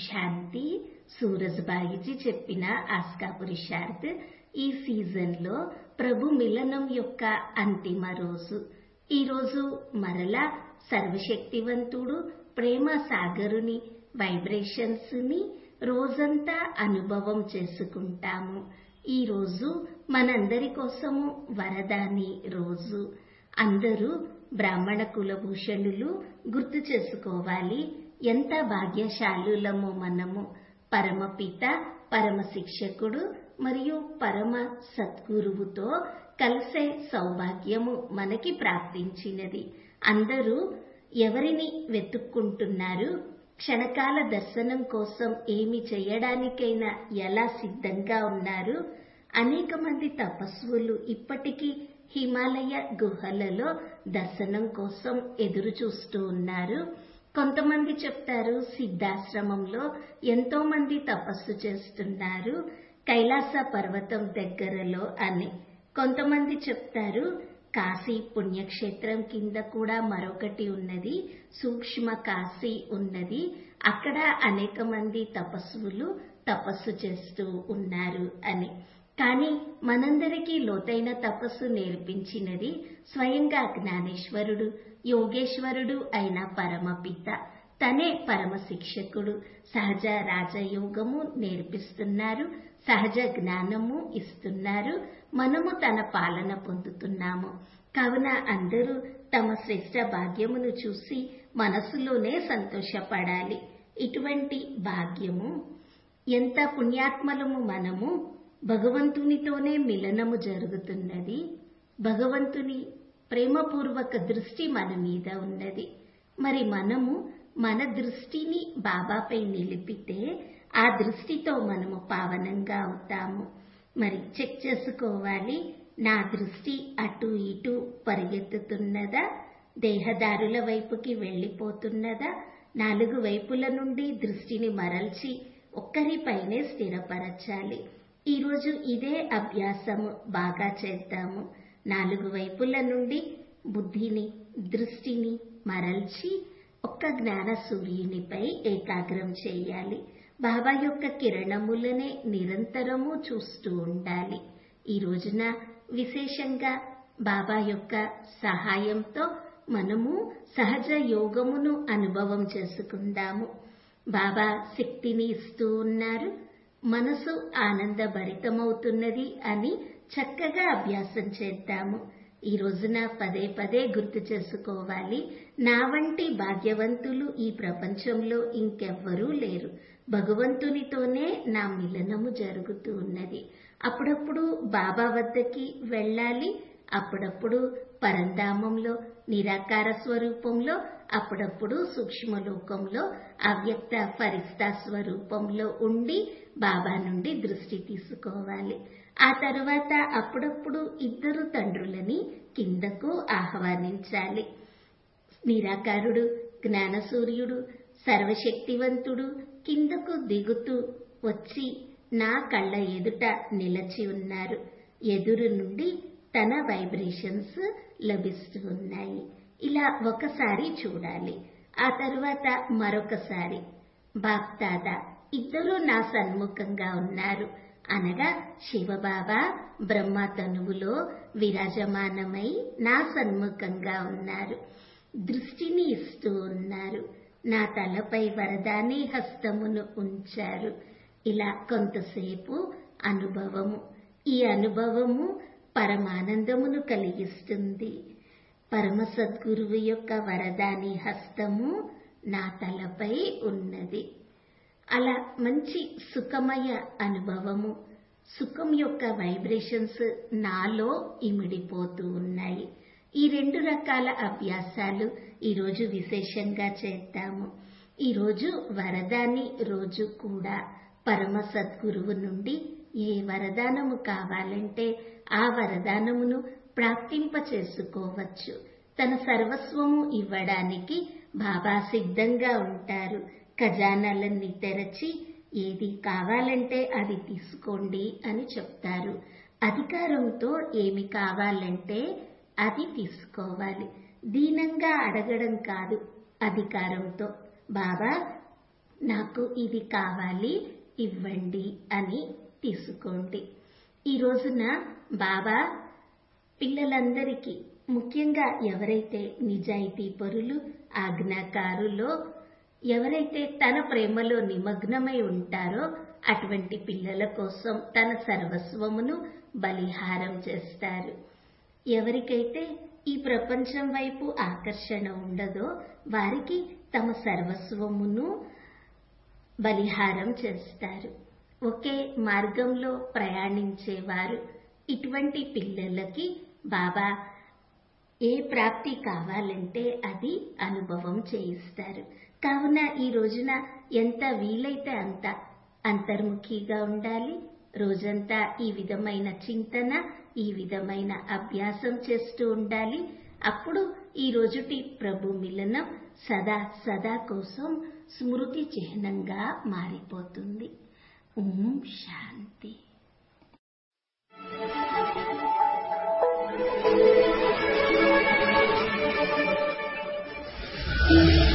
శాంతి సూరజ్బాయిజీ చెప్పిన ఆస్కా పురుషార్థ్ ఈ సీజన్లో ప్రభు మిలనం యొక్క అంతిమ రోజు ఈ రోజు మరలా సర్వశక్తివంతుడు ప్రేమ సాగరుని వైబ్రేషన్స్ ని రోజంతా అనుభవం చేసుకుంటాము ఈ రోజు మనందరి కోసము వరదాని రోజు అందరూ బ్రాహ్మణ కులభూషణులు గుర్తు చేసుకోవాలి ఎంత భాగ్యశాలులమో మనము పరమపిత పరమ శిక్షకుడు మరియు పరమ సద్గురువుతో కలిసే సౌభాగ్యము మనకి ప్రాప్తించినది అందరూ ఎవరిని వెతుక్కుంటున్నారు క్షణకాల దర్శనం కోసం ఏమి చేయడానికైనా ఎలా సిద్ధంగా ఉన్నారు అనేక మంది తపస్సులు ఇప్పటికీ హిమాలయ గుహలలో దర్శనం కోసం ఎదురు చూస్తూ ఉన్నారు కొంతమంది చెప్తారు సిద్ధాశ్రమంలో ఎంతో మంది తపస్సు చేస్తున్నారు కైలాస పర్వతం దగ్గరలో అని కొంతమంది చెప్తారు కాశీ పుణ్యక్షేత్రం కింద కూడా మరొకటి ఉన్నది సూక్ష్మ కాశీ ఉన్నది అక్కడ అనేక మంది తపస్సులు తపస్సు చేస్తూ ఉన్నారు అని కానీ మనందరికీ లోతైన తపస్సు నేర్పించినది స్వయంగా జ్ఞానేశ్వరుడు యోగేశ్వరుడు అయిన పరమపిత తనే పరమ శిక్షకుడు సహజ రాజయోగము నేర్పిస్తున్నారు సహజ జ్ఞానము ఇస్తున్నారు మనము తన పాలన పొందుతున్నాము కావున అందరూ తమ శ్రేష్ట భాగ్యమును చూసి మనసులోనే సంతోషపడాలి ఇటువంటి భాగ్యము ఎంత పుణ్యాత్మలము మనము భగవంతునితోనే మిలనము జరుగుతున్నది భగవంతుని ప్రేమపూర్వక దృష్టి మన మీద ఉన్నది మరి మనము మన దృష్టిని బాబాపై నిలిపితే ఆ దృష్టితో మనము పావనంగా అవుతాము మరి చెక్ చేసుకోవాలి నా దృష్టి అటు ఇటు పరిగెత్తుతున్నదా దేహదారుల వైపుకి వెళ్ళిపోతున్నదా నాలుగు వైపుల నుండి దృష్టిని మరల్చి ఒక్కరిపైనే స్థిరపరచాలి ఈరోజు ఇదే అభ్యాసము బాగా చేద్దాము నాలుగు వైపుల నుండి బుద్ధిని దృష్టిని మరల్చి ఒక్క జ్ఞాన సూర్యునిపై ఏకాగ్రం చేయాలి బాబా యొక్క కిరణములనే నిరంతరము చూస్తూ ఉండాలి ఈ రోజున విశేషంగా బాబా యొక్క సహాయంతో మనము సహజ యోగమును అనుభవం చేసుకుందాము బాబా శక్తిని ఇస్తూ ఉన్నారు మనసు ఆనందభరితమవుతున్నది అని చక్కగా అభ్యాసం చేద్దాము ఈ రోజున పదే పదే గుర్తు చేసుకోవాలి నా వంటి భాగ్యవంతులు ఈ ప్రపంచంలో ఇంకెవ్వరూ లేరు భగవంతునితోనే నా మిలనము జరుగుతూ ఉన్నది అప్పుడప్పుడు బాబా వద్దకి వెళ్ళాలి అప్పుడప్పుడు పరంధామంలో నిరాకార స్వరూపంలో అప్పుడప్పుడు సూక్ష్మలోకంలో అవ్యక్త ఫరిస్తా స్వరూపంలో ఉండి బాబా నుండి దృష్టి తీసుకోవాలి ఆ తరువాత అప్పుడప్పుడు ఇద్దరు తండ్రులని కిందకు ఆహ్వానించాలి నిరాకారుడు జ్ఞానసూర్యుడు సర్వశక్తివంతుడు కిందకు దిగుతూ వచ్చి నా కళ్ళ ఎదుట నిలచి ఉన్నారు ఎదురు నుండి తన వైబ్రేషన్స్ లభిస్తూ ఉన్నాయి ఇలా ఒకసారి చూడాలి ఆ తర్వాత మరొకసారి బాప్దాదా ఇద్దరూ నా సన్ముఖంగా ఉన్నారు అనగా శివబాబా బ్రహ్మ తనువులో విరాజమానమై నా సన్ముఖంగా ఉన్నారు దృష్టిని ఇస్తూ ఉన్నారు నా తలపై వరదాని హస్తమును ఉంచారు ఇలా కొంతసేపు అనుభవము ఈ అనుభవము పరమానందమును కలిగిస్తుంది పరమ సద్గురువు యొక్క వరదాని హస్తము నా తలపై ఉన్నది అలా మంచి సుఖమయ అనుభవము సుఖం యొక్క వైబ్రేషన్స్ నాలో ఇమిడిపోతూ ఉన్నాయి ఈ రెండు రకాల అభ్యాసాలు ఈరోజు విశేషంగా చేద్దాము ఈరోజు వరదాని రోజు కూడా పరమ సద్గురువు నుండి ఏ వరదానము కావాలంటే ఆ వరదానమును ప్రాప్తింప చేసుకోవచ్చు తన సర్వస్వము ఇవ్వడానికి బాబా సిద్ధంగా ఉంటారు ఖజానాలన్నీ తెరచి ఏది కావాలంటే అది తీసుకోండి అని చెప్తారు అధికారంతో ఏమి కావాలంటే అది తీసుకోవాలి దీనంగా అడగడం కాదు అధికారంతో బాబా నాకు ఇది కావాలి ఇవ్వండి అని తీసుకోండి ఈ రోజున బాబా పిల్లలందరికీ ముఖ్యంగా ఎవరైతే నిజాయితీ పరులు ఆజ్ఞాకారులో ఎవరైతే తన ప్రేమలో నిమగ్నమై ఉంటారో అటువంటి పిల్లల కోసం తన సర్వస్వమును బలిహారం చేస్తారు ఎవరికైతే ఈ ప్రపంచం వైపు ఆకర్షణ ఉండదో వారికి తమ సర్వస్వమును బలిహారం చేస్తారు ఒకే మార్గంలో ప్రయాణించేవారు ఇటువంటి పిల్లలకి బాబా ఏ ప్రాప్తి కావాలంటే అది అనుభవం చేయిస్తారు కావున ఈ రోజున ఎంత వీలైతే అంత అంతర్ముఖిగా ఉండాలి రోజంతా ఈ విధమైన చింతన ఈ విధమైన అభ్యాసం చేస్తూ ఉండాలి అప్పుడు ఈ రోజుటి ప్రభు మిలనం సదా సదా కోసం స్మృతి చిహ్నంగా మారిపోతుంది ఓం శాంతి Thank you.